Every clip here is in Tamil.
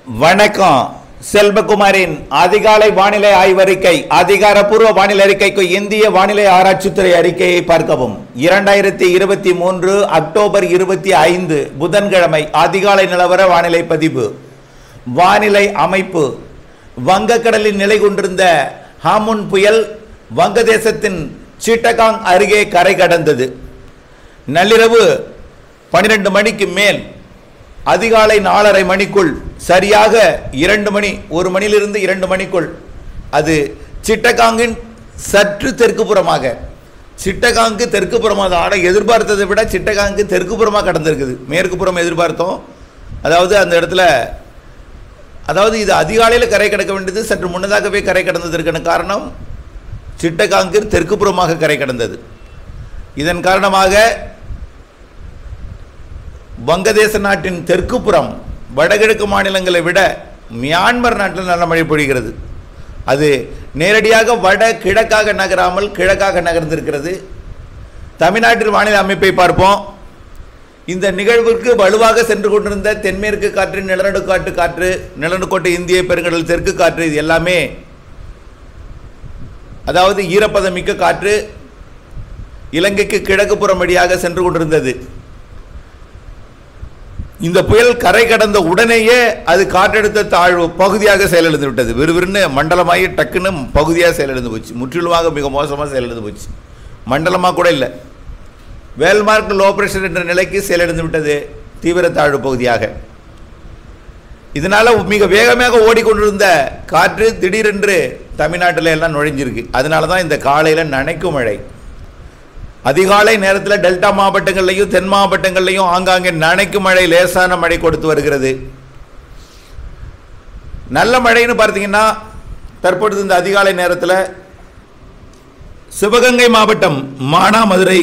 வணக்கம் செல்வகுமாரின் அதிகாலை வானிலை ஆய்வறிக்கை அதிகாரப்பூர்வ வானிலை அறிக்கைக்கு இந்திய வானிலை ஆராய்ச்சித்துறை அறிக்கையை பார்க்கவும் இரண்டாயிரத்தி இருபத்தி மூன்று அக்டோபர் இருபத்தி ஐந்து புதன்கிழமை அதிகாலை நிலவர வானிலை பதிவு வானிலை அமைப்பு வங்கக்கடலில் நிலை கொண்டிருந்த ஹாமுன் புயல் வங்கதேசத்தின் சிட்டகாங் அருகே கரை கடந்தது நள்ளிரவு பனிரெண்டு மணிக்கு மேல் அதிகாலை நாலரை மணிக்குள் சரியாக இரண்டு மணி ஒரு மணியிலிருந்து இரண்டு மணிக்குள் அது சிட்டகாங்கின் சற்று தெற்கு புறமாக சிட்டகாங்கு தெற்கு புறமாக ஆனால் எதிர்பார்த்ததை விட சிட்டகாங்கு தெற்கு புறமாக கடந்திருக்குது மேற்கு புறம் எதிர்பார்த்தோம் அதாவது அந்த இடத்துல அதாவது இது அதிகாலையில் கரை கடக்க வேண்டியது சற்று முன்னதாகவே கரை கடந்ததற்கான காரணம் சிட்டகாங்கு தெற்கு புறமாக கரை கடந்தது இதன் காரணமாக வங்கதேச நாட்டின் தெற்கு புறம் வடகிழக்கு மாநிலங்களை விட மியான்மர் நாட்டில் நல்ல மழை பொழிகிறது அது நேரடியாக வட கிழக்காக நகராமல் கிழக்காக நகர்ந்திருக்கிறது தமிழ்நாட்டில் வானிலை அமைப்பை பார்ப்போம் இந்த நிகழ்விற்கு வலுவாக சென்று கொண்டிருந்த தென்மேற்கு காற்று நிலநடுக்காட்டு காற்று நிலநடுக்கோட்டு இந்திய பெருங்கடல் தெற்கு காற்று இது எல்லாமே அதாவது ஈரப்பதம் மிக்க காற்று இலங்கைக்கு கிழக்கு புறம் வழியாக சென்று கொண்டிருந்தது இந்த புயல் கரை கடந்த உடனேயே அது காற்றழுத்த தாழ்வு பகுதியாக செயலிழந்து விட்டது விறுவிறுன்னு மண்டலமாகி டக்குன்னு பகுதியாக செயலிழந்து போச்சு முற்றிலுமாக மிக மோசமாக செயலிழந்து போச்சு மண்டலமாக கூட இல்லை வேல்மார்க் லோ பிரஷர் என்ற நிலைக்கு செயலிழந்து விட்டது தீவிர தாழ்வு பகுதியாக இதனால மிக வேகமாக ஓடிக்கொண்டிருந்த காற்று திடீரென்று தமிழ்நாட்டில் எல்லாம் நுழைஞ்சிருக்கு அதனால தான் இந்த காலையில் நனைக்கும் மழை அதிகாலை நேரத்தில் டெல்டா மாவட்டங்கள்லையும் தென் மாவட்டங்கள்லையும் ஆங்காங்கே நனைக்கும் மழை லேசான மழை கொடுத்து வருகிறது நல்ல மழைன்னு பார்த்தீங்கன்னா தற்பொழுது இந்த அதிகாலை நேரத்தில் சிவகங்கை மாவட்டம் மானாமதுரை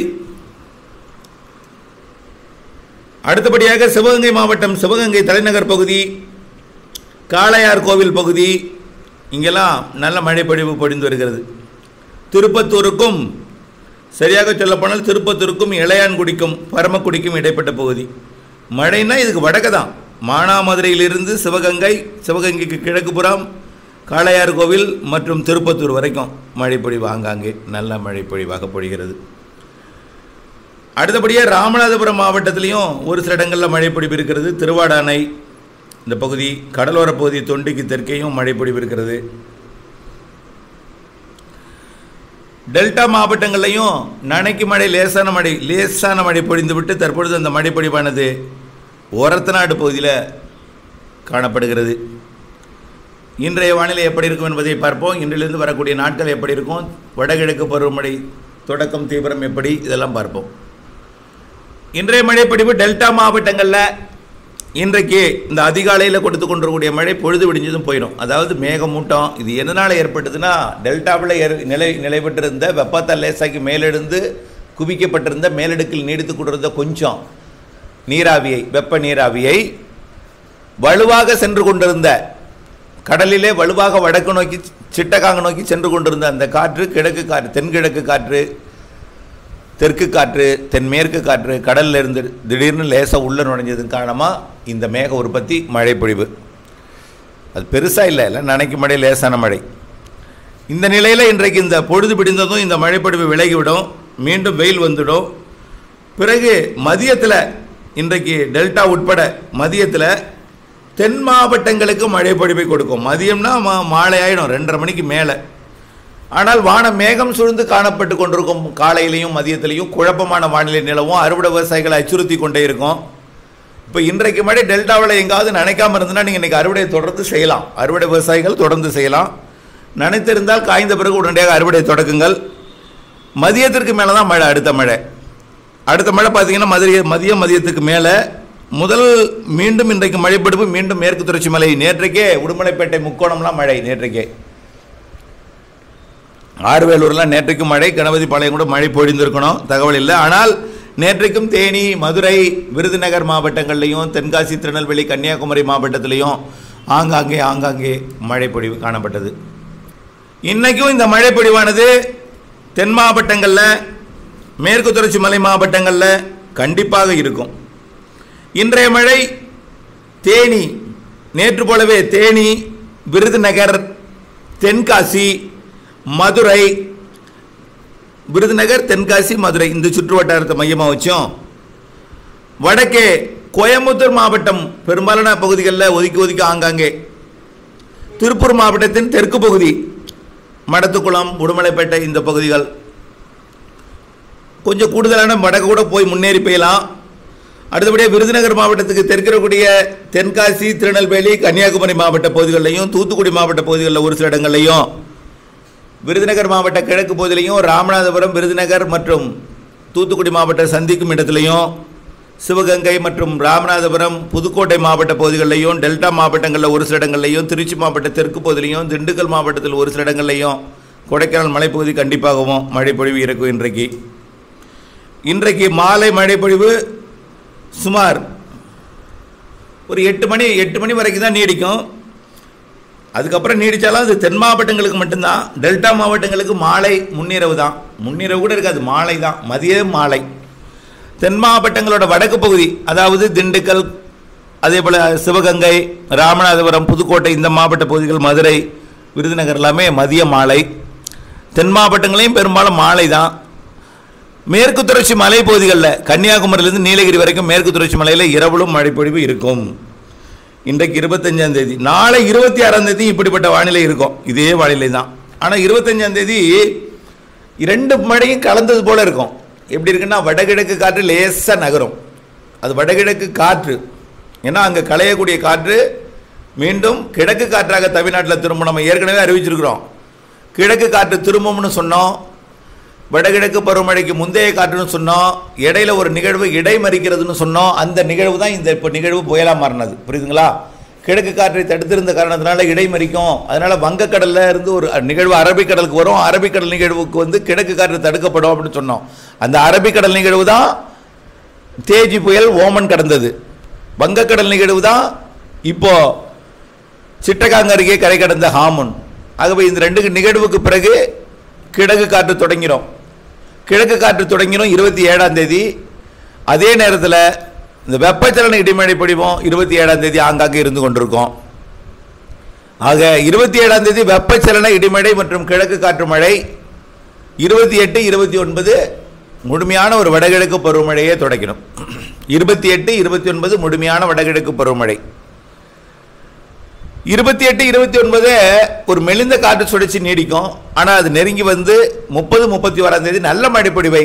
அடுத்தபடியாக சிவகங்கை மாவட்டம் சிவகங்கை தலைநகர் பகுதி காளையார் கோவில் பகுதி இங்கெல்லாம் நல்ல மழை பொழிவு பொழிந்து வருகிறது திருப்பத்தூருக்கும் சரியாக சொல்லப்போனால் திருப்பத்தூருக்கும் இளையான்குடிக்கும் பரமக்குடிக்கும் இடைப்பட்ட பகுதி மழைன்னா இதுக்கு வடக்கு தான் மானாமதுரையிலிருந்து சிவகங்கை சிவகங்கைக்கு கிழக்கு புறம் காளையார் கோவில் மற்றும் திருப்பத்தூர் வரைக்கும் மழை பொழிவு ஆங்காங்கே நல்ல மழை பொழிவாக பொழிகிறது அடுத்தபடியாக ராமநாதபுரம் மாவட்டத்திலையும் ஒரு சில இடங்களில் மழை பொழிவு இருக்கிறது திருவாடானை இந்த பகுதி கடலோர பகுதி தொண்டிக்கு தெற்கேயும் மழை பொழிவு இருக்கிறது டெல்டா மாவட்டங்கள்லையும் நனைக்கு மழை லேசான மழை லேசான மழை பொழிந்துவிட்டு தற்பொழுது அந்த மழை பொழிவானது ஓரத்தநாடு பகுதியில் காணப்படுகிறது இன்றைய வானிலை எப்படி இருக்கும் என்பதை பார்ப்போம் இன்றிலிருந்து வரக்கூடிய நாட்கள் எப்படி இருக்கும் வடகிழக்கு பருவமழை தொடக்கம் தீவிரம் எப்படி இதெல்லாம் பார்ப்போம் இன்றைய மழைப்பொழிவு டெல்டா மாவட்டங்களில் இன்றைக்கு இந்த அதிகாலையில் கொடுத்து கொண்டிருக்கக்கூடிய மழை பொழுது விடிஞ்சதும் போயிடும் அதாவது மேகமூட்டம் இது எதனால் ஏற்பட்டதுன்னா டெல்டாவில் ஏற் நிலை நிலைபெற்றிருந்த வெப்பத்தால் லேசாக்கி மேலெழுந்து குவிக்கப்பட்டிருந்த மேலடுக்கில் நீடித்து கொண்டிருந்த கொஞ்சம் நீராவியை வெப்ப நீராவியை வலுவாக சென்று கொண்டிருந்த கடலிலே வலுவாக வடக்கு நோக்கி சிட்டகாங்க நோக்கி சென்று கொண்டிருந்த அந்த காற்று கிழக்கு காற்று தென்கிழக்கு காற்று தெற்கு காற்று தென்மேற்கு காற்று கடல்ல இருந்து திடீர்னு லேசாக உள்ளே நுழைஞ்சதன் காரணமாக இந்த மேக உற்பத்தி மழை பொழிவு அது பெருசாக இல்லை இல்லை நனைக்கு மழை லேசான மழை இந்த நிலையில் இன்றைக்கு இந்த பொழுது பிடிந்ததும் இந்த மழைப்பொழிவு விலகிவிடும் மீண்டும் வெயில் வந்துடும் பிறகு மதியத்தில் இன்றைக்கு டெல்டா உட்பட மதியத்தில் தென் மாவட்டங்களுக்கு மழை பொழிவை கொடுக்கும் மதியம்னா மா மாலை ஆயிடும் ரெண்டரை மணிக்கு மேலே ஆனால் வானம் மேகம் சூழ்ந்து காணப்பட்டு கொண்டிருக்கும் காலையிலையும் மதியத்திலையும் குழப்பமான வானிலை நிலவும் அறுவடை விவசாயிகளை அச்சுறுத்தி கொண்டே இருக்கும் இப்போ இன்றைக்கு மழை டெல்டாவில் எங்காவது நனைக்காமல் இருந்ததுன்னா நீங்கள் இன்றைக்கி அறுவடையை தொடர்ந்து செய்யலாம் அறுவடை விவசாயிகள் தொடர்ந்து செய்யலாம் நனைத்திருந்தால் காய்ந்த பிறகு உடனடியாக அறுவடை தொடக்குங்கள் மதியத்திற்கு மேலே தான் மழை அடுத்த மழை அடுத்த மழை பார்த்தீங்கன்னா மதிய மதியம் மதியத்துக்கு மேலே முதல் மீண்டும் இன்றைக்கு மழைப்படுப்பு மீண்டும் மேற்கு தொடர்ச்சி மலை நேற்றைக்கே உடுமலைப்பேட்டை முக்கோணம்லாம் மழை நேற்றைக்கே ஆறுவேலூர்லாம் நேற்றைக்கும் மழை கணபதி பாளையம் கூட மழை பொழிந்திருக்கணும் தகவல் இல்லை ஆனால் நேற்றைக்கும் தேனி மதுரை விருதுநகர் மாவட்டங்கள்லையும் தென்காசி திருநெல்வேலி கன்னியாகுமரி மாவட்டத்திலையும் ஆங்காங்கே ஆங்காங்கே மழை பொழிவு காணப்பட்டது இன்றைக்கும் இந்த மழை பொழிவானது தென் மாவட்டங்களில் மேற்கு தொடர்ச்சி மலை மாவட்டங்களில் கண்டிப்பாக இருக்கும் இன்றைய மழை தேனி நேற்று போலவே தேனி விருதுநகர் தென்காசி மதுரை விருதுநகர் தென்காசி மதுரை இந்த சுற்று வட்டாரத்தை மையமாக வச்சோம் வடக்கே கோயம்புத்தூர் மாவட்டம் பெரும்பாலான பகுதிகளில் ஒதுக்கி ஒதுக்கி ஆங்காங்கே திருப்பூர் மாவட்டத்தின் தெற்கு பகுதி மடத்துக்குளம் உடுமலைப்பேட்டை இந்த பகுதிகள் கொஞ்சம் கூடுதலான வடக்கு கூட போய் முன்னேறி பெய்யலாம் அடுத்தபடியாக விருதுநகர் மாவட்டத்துக்கு தெற்கிடக்கூடிய தென்காசி திருநெல்வேலி கன்னியாகுமரி மாவட்ட பகுதிகளிலையும் தூத்துக்குடி மாவட்ட பகுதிகளில் ஒரு சில இடங்கள்லையும் விருதுநகர் மாவட்ட கிழக்கு பகுதியிலையும் ராமநாதபுரம் விருதுநகர் மற்றும் தூத்துக்குடி மாவட்ட சந்திக்கும் இடத்துலையும் சிவகங்கை மற்றும் ராமநாதபுரம் புதுக்கோட்டை மாவட்ட பகுதிகளிலையும் டெல்டா மாவட்டங்களில் ஒரு சில இடங்கள்லையும் திருச்சி மாவட்ட தெற்கு பகுதியிலையும் திண்டுக்கல் மாவட்டத்தில் ஒரு சில இடங்கள்லையும் கொடைக்கானல் மலைப்பகுதி கண்டிப்பாகவும் மழை பொழிவு இருக்கும் இன்றைக்கு இன்றைக்கு மாலை மழைப்பொழிவு சுமார் ஒரு எட்டு மணி எட்டு மணி வரைக்கும் தான் நீடிக்கும் அதுக்கப்புறம் நீடித்தாலும் அது தென் மாவட்டங்களுக்கு மட்டும்தான் டெல்டா மாவட்டங்களுக்கு மாலை முன்னிரவு தான் முன்னிரவு கூட இருக்காது மாலை தான் மதிய மாலை தென் மாவட்டங்களோட வடக்கு பகுதி அதாவது திண்டுக்கல் அதே போல் சிவகங்கை ராமநாதபுரம் புதுக்கோட்டை இந்த மாவட்ட பகுதிகள் மதுரை விருதுநகர் எல்லாமே மதிய மாலை தென் மாவட்டங்களையும் பெரும்பாலும் மாலை தான் மேற்கு தொடர்ச்சி மலை பகுதிகளில் கன்னியாகுமரியிலிருந்து நீலகிரி வரைக்கும் மேற்கு தொடர்ச்சி மலையில் இரவிலும் மழைப்பொழிவு இருக்கும் இன்றைக்கு இருபத்தஞ்சாம் தேதி நாளை இருபத்தி ஆறாம் தேதி இப்படிப்பட்ட வானிலை இருக்கும் இதே வானிலை தான் ஆனால் இருபத்தஞ்சாம் தேதி இரண்டு மழையும் கலந்தது போல இருக்கும் எப்படி இருக்குன்னா வடகிழக்கு காற்று லேசாக நகரும் அது வடகிழக்கு காற்று ஏன்னா அங்கே களையக்கூடிய காற்று மீண்டும் கிழக்கு காற்றாக தமிழ்நாட்டில் திரும்ப நம்ம ஏற்கனவே அறிவிச்சிருக்கிறோம் கிழக்கு காற்று திரும்பும்னு சொன்னோம் வடகிழக்கு பருவமழைக்கு முந்தைய காற்றுன்னு சொன்னோம் இடையில ஒரு நிகழ்வு இடைமறிக்கிறதுன்னு சொன்னோம் அந்த நிகழ்வு தான் இந்த இப்போ நிகழ்வு புயலாக மாறினது புரியுதுங்களா கிழக்கு காற்றை தடுத்திருந்த காரணத்தினால இடைமறிக்கும் அதனால வங்கக்கடல்ல இருந்து ஒரு நிகழ்வு அரபிக்கடலுக்கு வரும் அரபிக்கடல் நிகழ்வுக்கு வந்து கிழக்கு காற்று தடுக்கப்படும் அப்படின்னு சொன்னோம் அந்த அரபிக்கடல் நிகழ்வு தான் தேஜி புயல் ஓமன் கடந்தது வங்கக்கடல் நிகழ்வு தான் இப்போ சிட்டகாங்க அருகே கரை கடந்த ஹாமுன் ஆகவே இந்த ரெண்டு நிகழ்வுக்கு பிறகு கிழக்கு காற்று தொடங்கிடும் கிழக்கு காற்று தொடங்கிடும் இருபத்தி ஏழாம் தேதி அதே நேரத்தில் இந்த வெப்பச்சலன இடிமழை பொழிவும் இருபத்தி ஏழாம் தேதி ஆங்காங்கே இருந்து கொண்டிருக்கும் ஆக இருபத்தி ஏழாம் தேதி வெப்பச்சலன இடிமழை மற்றும் கிழக்கு காற்று மழை இருபத்தி எட்டு இருபத்தி ஒன்பது முழுமையான ஒரு வடகிழக்கு பருவமழையே தொடக்கணும் இருபத்தி எட்டு இருபத்தி ஒன்பது முழுமையான வடகிழக்கு பருவமழை இருபத்தி எட்டு இருபத்தி ஒன்பது ஒரு மெலிந்த காற்று சுழற்சி நீடிக்கும் ஆனால் அது நெருங்கி வந்து முப்பது முப்பத்தி ஓராம் தேதி நல்ல மழை பொழிவை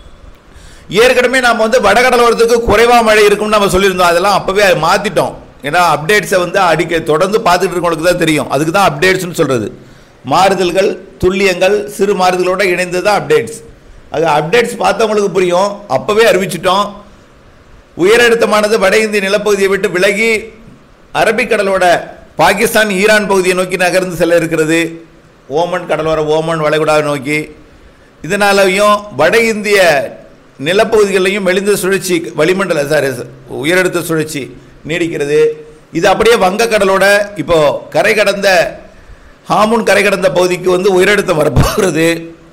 ஏற்கனவே நாம் வந்து வடகடலோரத்துக்கு குறைவா மழை இருக்கும்னு நம்ம சொல்லியிருந்தோம் அதெல்லாம் அப்பவே அதை மாத்திட்டோம் ஏன்னா அப்டேட்ஸை வந்து அடிக்க தொடர்ந்து பார்த்துட்டு இருக்கவங்களுக்கு தான் தெரியும் அதுக்கு தான் அப்டேட்ஸ்னு சொல்றது மாறுதல்கள் துல்லியங்கள் சிறு மாறுதலோட இணைந்து தான் அப்டேட்ஸ் அது அப்டேட்ஸ் பார்த்தவங்களுக்கு புரியும் அப்பவே அறிவிச்சிட்டோம் உயரழுத்தமானது வட இந்திய நிலப்பகுதியை விட்டு விலகி அரபிக்கடலோட பாகிஸ்தான் ஈரான் பகுதியை நோக்கி நகர்ந்து செல்ல இருக்கிறது ஓமன் கடலோர ஓமன் வளைகுடாவை நோக்கி இதனாலையும் வட இந்திய நிலப்பகுதிகளிலையும் மெலிந்த சுழற்சி வளிமண்டல சாரி உயரழுத்த சுழற்சி நீடிக்கிறது இது அப்படியே வங்கக்கடலோட இப்போ கரை கடந்த ஹாமுன் கரை கடந்த பகுதிக்கு வந்து உயரழுத்தம் வரப்போகிறது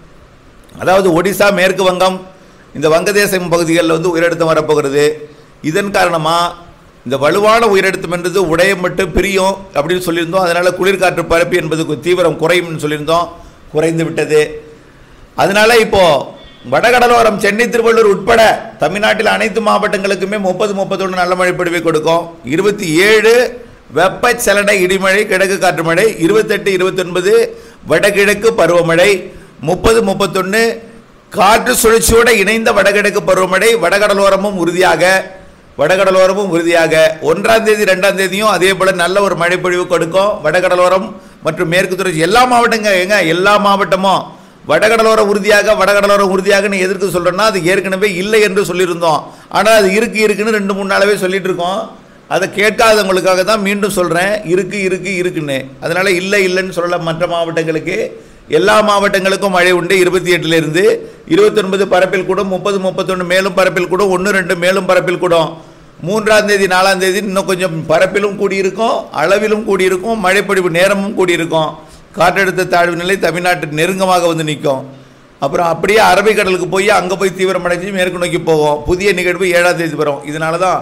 அதாவது ஒடிசா மேற்கு வங்கம் இந்த வங்கதேசம் பகுதிகளில் வந்து உயரழுத்தம் வரப்போகிறது இதன் காரணமாக இந்த வலுவான உயரழுத்தம் என்பது உடையம் மட்டும் பிரியும் அப்படின்னு சொல்லியிருந்தோம் அதனால குளிர்காற்று பரப்பி என்பது தீவிரம் குறையும்னு சொல்லியிருந்தோம் குறைந்து விட்டது அதனால இப்போ வடகடலோரம் சென்னை திருவள்ளூர் உட்பட தமிழ்நாட்டில் அனைத்து மாவட்டங்களுக்குமே முப்பது முப்பத்தொன்று நல்ல மழை பொழிவை கொடுக்கும் இருபத்தி ஏழு வெப்பச்சலன இடிமழை கிழக்கு காற்று மழை இருபத்தெட்டு இருபத்தொன்பது வடகிழக்கு பருவமழை முப்பது முப்பத்தொன்று காற்று சுழற்சியோட இணைந்த வடகிழக்கு பருவமழை வடகடலோரமும் உறுதியாக வடகடலோரமும் உறுதியாக ஒன்றாம் தேதி ரெண்டாம் தேதியும் அதே போல நல்ல ஒரு மழை பொழிவு கொடுக்கும் வடகடலோரம் மற்றும் மேற்கு தொடர்ச்சி எல்லா மாவட்டங்க எங்க எல்லா மாவட்டமும் வடகடலோரம் உறுதியாக வடகடலோரம் உறுதியாகன்னு எதற்கு சொல்றோம்னா அது ஏற்கனவே இல்லை என்று சொல்லியிருந்தோம் ஆனால் அது இருக்கு இருக்குன்னு ரெண்டு மூணு நாளாவே சொல்லிட்டு இருக்கோம் அதை கேட்காதவங்களுக்காக தான் மீண்டும் சொல்றேன் இருக்கு இருக்கு இருக்குன்னு அதனால இல்லை இல்லைன்னு சொல்லல மற்ற மாவட்டங்களுக்கு எல்லா மாவட்டங்களுக்கும் மழை உண்டு இருபத்தி எட்டுல இருந்து இருபத்தொன்பது பரப்பில் கூடும் முப்பது முப்பத்தொன்று மேலும் பரப்பில் கூடும் ஒன்று ரெண்டு மேலும் பரப்பில் கூடும் மூன்றாம் தேதி நாலாம் தேதி இன்னும் கொஞ்சம் பரப்பிலும் கூடியிருக்கும் அளவிலும் கூடியிருக்கும் மழைப்பொழிவு நேரமும் கூடியிருக்கும் காற்றழுத்த தாழ்வு நிலை தமிழ்நாட்டு நெருங்கமாக வந்து நிற்கும் அப்புறம் அப்படியே அரபிக்கடலுக்கு போய் அங்கே போய் தீவிரமடைஞ்சு மேற்கு நோக்கி போகும் புதிய நிகழ்வு ஏழாம் தேதி வரும் இதனால தான்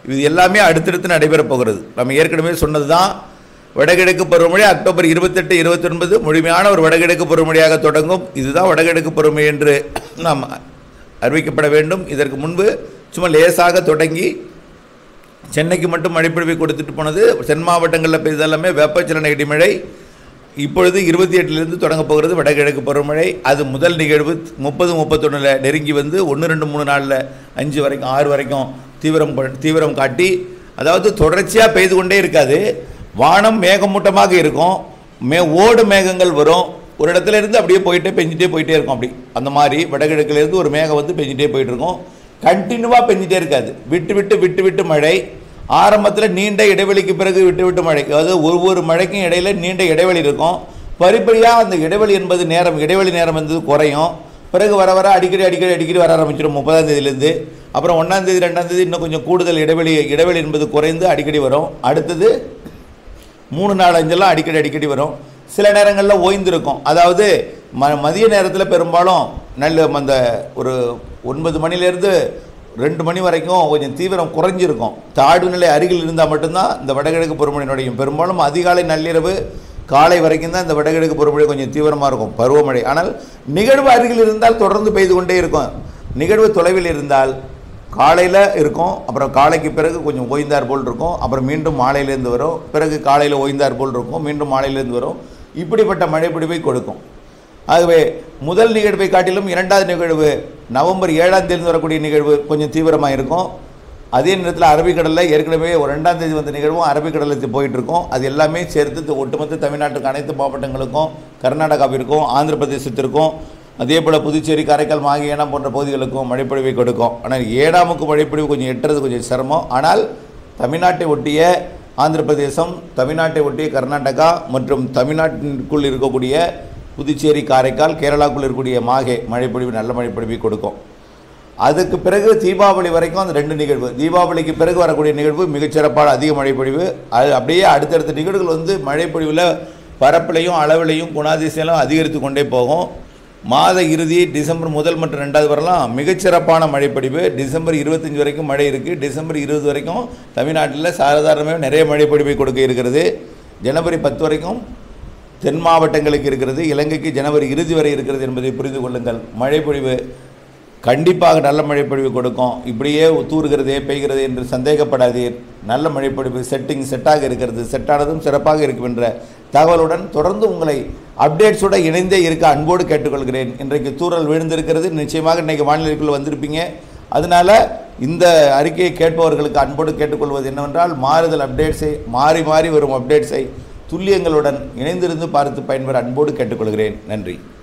இது எல்லாமே அடுத்தடுத்து நடைபெறப் போகிறது நம்ம ஏற்கனவே சொன்னது தான் வடகிழக்கு பருவமழை அக்டோபர் இருபத்தெட்டு இருபத்தொன்பது முழுமையான ஒரு வடகிழக்கு பருவமழையாக தொடங்கும் இதுதான் வடகிழக்கு பருவமழை என்று நாம் அறிவிக்கப்பட வேண்டும் இதற்கு முன்பு சும்மா லேசாக தொடங்கி சென்னைக்கு மட்டும் மழைப்பொழிவை கொடுத்துட்டு போனது தென் மாவட்டங்களில் பெய்தெல்லாமே வெப்பச்சலன இடிமழை இப்பொழுது இருபத்தி எட்டிலிருந்து தொடங்க போகிறது வடகிழக்கு பருவமழை அது முதல் நிகழ்வு முப்பது முப்பத்தொன்னில் நெருங்கி வந்து ஒன்று ரெண்டு மூணு நாளில் அஞ்சு வரைக்கும் ஆறு வரைக்கும் தீவிரம் ப- தீவிரம் காட்டி அதாவது தொடர்ச்சியாக பெய்து கொண்டே இருக்காது வானம் மேகமூட்டமாக இருக்கும் மே ஓடு மேகங்கள் வரும் ஒரு இடத்துல இருந்து அப்படியே போயிட்டே பெஞ்சிட்டே போயிட்டே இருக்கும் அப்படி அந்த மாதிரி வடகிழக்குல இருந்து ஒரு மேகம் வந்து பெஞ்சிட்டே போயிட்டு இருக்கும் கண்டினியூவாக பெஞ்சிட்டே இருக்காது விட்டு விட்டு விட்டு விட்டு மழை ஆரம்பத்தில் நீண்ட இடைவெளிக்கு பிறகு விட்டு விட்டு மழை அதாவது ஒவ்வொரு மழைக்கும் இடையில நீண்ட இடைவெளி இருக்கும் படிப்படியாக அந்த இடைவெளி என்பது நேரம் இடைவெளி நேரம் என்பது குறையும் பிறகு வர வர அடிக்கடி அடிக்கடி அடிக்கடி வர ஆரம்பிச்சிடும் முப்பதாம் தேதியிலேருந்து அப்புறம் ஒன்றாம் தேதி ரெண்டாம் தேதி இன்னும் கொஞ்சம் கூடுதல் இடைவெளி இடைவெளி என்பது குறைந்து அடிக்கடி வரும் அடுத்தது மூணு நாலு அஞ்செல்லாம் அடிக்கடி அடிக்கடி வரும் சில நேரங்களில் ஓய்ந்திருக்கும் அதாவது ம மதிய நேரத்தில் பெரும்பாலும் நல்ல அந்த ஒரு ஒன்பது மணிலேருந்து ரெண்டு மணி வரைக்கும் கொஞ்சம் தீவிரம் குறைஞ்சிருக்கும் தாழ்வு நிலை அருகில் இருந்தால் மட்டும்தான் இந்த வடகிழக்கு பருவமழை நுழையும் பெரும்பாலும் அதிகாலை நள்ளிரவு காலை வரைக்கும் தான் இந்த வடகிழக்கு பருவமழை கொஞ்சம் தீவிரமாக இருக்கும் பருவமழை ஆனால் நிகழ்வு அருகில் இருந்தால் தொடர்ந்து பெய்து கொண்டே இருக்கும் நிகழ்வு தொலைவில் இருந்தால் காலையில் இருக்கும் அப்புறம் காலைக்கு பிறகு கொஞ்சம் ஓய்ந்தார் போல் இருக்கும் அப்புறம் மீண்டும் மாலையிலேருந்து வரும் பிறகு காலையில் ஓய்ந்தார் போல் இருக்கும் மீண்டும் மாலையிலேருந்து வரும் இப்படிப்பட்ட மழை பிடிப்பை கொடுக்கும் ஆகவே முதல் நிகழ்வை காட்டிலும் இரண்டாவது நிகழ்வு நவம்பர் ஏழாம் தேதி வரக்கூடிய நிகழ்வு கொஞ்சம் தீவிரமாக இருக்கும் அதே நேரத்தில் அரபிக்கடலில் ஏற்கனவே ஒரு ரெண்டாம் தேதி வந்த நிகழ்வும் அரபிக்கடலுக்கு போயிட்டு இருக்கும் அது எல்லாமே சேர்த்து தி- ஒட்டுமொத்த தமிழ்நாட்டுக்கு அனைத்து மாவட்டங்களுக்கும் கர்நாடகாவிற்கும் ஆந்திர பிரதேசத்திற்கும் அதே போல் புதுச்சேரி காரைக்கால் மாகி ஏனாம் போன்ற பகுதிகளுக்கும் மழைப்பொழிவை கொடுக்கும் ஆனால் ஏனாமுக்கு மழைப்பொழிவு கொஞ்சம் எட்டுறது கொஞ்சம் சிரமம் ஆனால் தமிழ்நாட்டை ஒட்டிய ஆந்திர பிரதேசம் தமிழ்நாட்டை ஒட்டிய கர்நாடகா மற்றும் தமிழ்நாட்டிற்குள் இருக்கக்கூடிய புதுச்சேரி காரைக்கால் கேரளாக்குள் இருக்கக்கூடிய மாகே மழைப்பொழிவு நல்ல மழைப்பொழிவை கொடுக்கும் அதுக்கு பிறகு தீபாவளி வரைக்கும் அந்த ரெண்டு நிகழ்வு தீபாவளிக்கு பிறகு வரக்கூடிய நிகழ்வு மிகச்சிறப்பான அதிக மழைப்பொழிவு அது அப்படியே அடுத்தடுத்த நிகழ்வுகள் வந்து மழைப்பொழிவில் பரப்பிலையும் அளவிலையும் குணாதிசயம் அதிகரித்து கொண்டே போகும் மாத இறுதி டிசம்பர் முதல் மற்றும் ரெண்டாவது வரலாம் மிகச்சிறப்பான மழைப்பொழிவு டிசம்பர் இருபத்தஞ்சி வரைக்கும் மழை இருக்குது டிசம்பர் இருபது வரைக்கும் தமிழ்நாட்டில் சாதாரணமாக நிறைய மழைப்பொழிவை கொடுக்க இருக்கிறது ஜனவரி பத்து வரைக்கும் தென் மாவட்டங்களுக்கு இருக்கிறது இலங்கைக்கு ஜனவரி இறுதி வரை இருக்கிறது என்பதை புரிந்து கொள்ளுங்கள் மழைப்பொழிவு கண்டிப்பாக நல்ல மழைப்பொழிவு கொடுக்கும் இப்படியே தூறுகிறதே பெய்கிறது என்று சந்தேகப்படாதீர் நல்ல மழைப்பொழிவு செட்டிங் செட்டாக இருக்கிறது செட்டானதும் சிறப்பாக இருக்கும் என்ற தகவலுடன் தொடர்ந்து உங்களை அப்டேட்ஸோட இணைந்தே இருக்க அன்போடு கேட்டுக்கொள்கிறேன் இன்றைக்கு தூறல் விழுந்திருக்கிறது நிச்சயமாக இன்றைக்கு வானிலைக்குள் வந்திருப்பீங்க அதனால இந்த அறிக்கையை கேட்பவர்களுக்கு அன்போடு கேட்டுக்கொள்வது என்னவென்றால் மாறுதல் அப்டேட்ஸை மாறி மாறி வரும் அப்டேட்ஸை துல்லியங்களுடன் இணைந்திருந்து பார்த்து பயன்பெற அன்போடு கேட்டுக்கொள்கிறேன் நன்றி